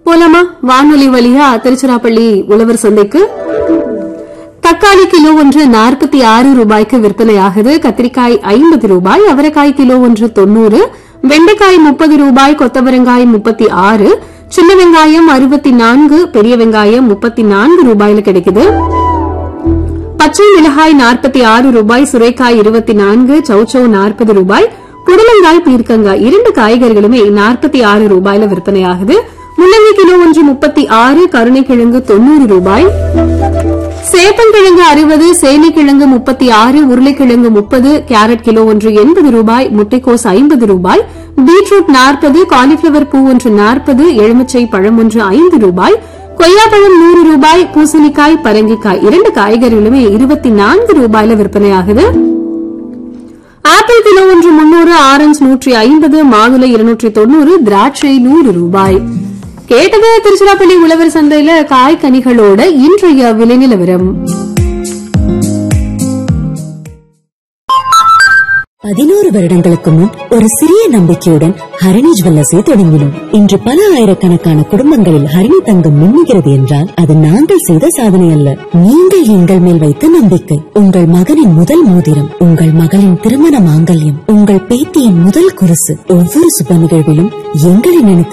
போலாமா வானொலி வழியா திருச்சிராப்பள்ளி உழவர் சந்தைக்கு தக்காளி கிலோ ஒன்று நாற்பத்தி ஆறு ரூபாய்க்கு விற்பனையாகுது கத்திரிக்காய் ஐம்பது ரூபாய் அவரைக்காய் கிலோ ஒன்று தொண்ணூறு வெண்டைக்காய் முப்பது ரூபாய் கொத்தவரங்காய் முப்பத்தி ஆறு சின்ன வெங்காயம் அறுபத்தி நான்கு பெரிய வெங்காயம் முப்பத்தி நான்கு ரூபாயில கிடைக்குது பச்சை மிளகாய் நாற்பத்தி ஆறு ரூபாய் சுரைக்காய் இருபத்தி நான்கு சௌச்சௌ நாற்பது ரூபாய் புடலங்காய் பீர்க்கங்காய் இரண்டு காய்கறிகளுமே நாற்பத்தி ஆறு ரூபாயில விற்பனையாகுது முள்ளங்கி கிலோ ஒன்று முப்பத்தி ஆறு கருணைக்கிழங்கு தொண்ணூறு ரூபாய் சேப்பங்கிழங்கு அறுபது சேனைக்கிழங்கு முப்பத்தி ஆறு உருளைக்கிழங்கு முப்பது கேரட் கிலோ ஒன்று எண்பது ரூபாய் முட்டைக்கோஸ் ஐம்பது ரூபாய் பீட்ரூட் நாற்பது காலிஃபிளவர் பூ ஒன்று நாற்பது எலுமிச்சை பழம் ஒன்று ஐந்து ரூபாய் கொய்யாப்பழம் நூறு ரூபாய் பூசணிக்காய் பரங்கிக்காய் இரண்டு காய்கறிகளுமே இருபத்தி நான்கு ரூபாயில விற்பனையாகுது ஆப்பிள் கிலோ ஒன்று முன்னூறு ஆரஞ்சு நூற்றி ஐம்பது மாதுளை இருநூற்றி தொண்ணூறு திராட்சை நூறு ரூபாய் கேட்டது திருச்சிராப்பள்ளி உழவர் சந்தையில காய் கனிகளோட இன்றைய விலை நிலவரம் பதினோரு வருடங்களுக்கு முன் ஒரு சிறிய நம்பிக்கையுடன் ஹரணி ஜுவல்லர்ஸை தொடங்கினோம் இன்று பல ஆயிரக்கணக்கான குடும்பங்களில் ஹரணி தங்கம் மின்னுகிறது என்றால் அது நாங்கள் செய்த சாதனை அல்ல நீங்கள் எங்கள் மேல் வைத்த நம்பிக்கை உங்கள் மகனின் முதல் மோதிரம் உங்கள் மகளின் திருமண மாங்கல்யம் உங்கள் பேத்தியின் முதல் குருசு ஒவ்வொரு சுப நிகழ்விலும் எங்களை நினைத்து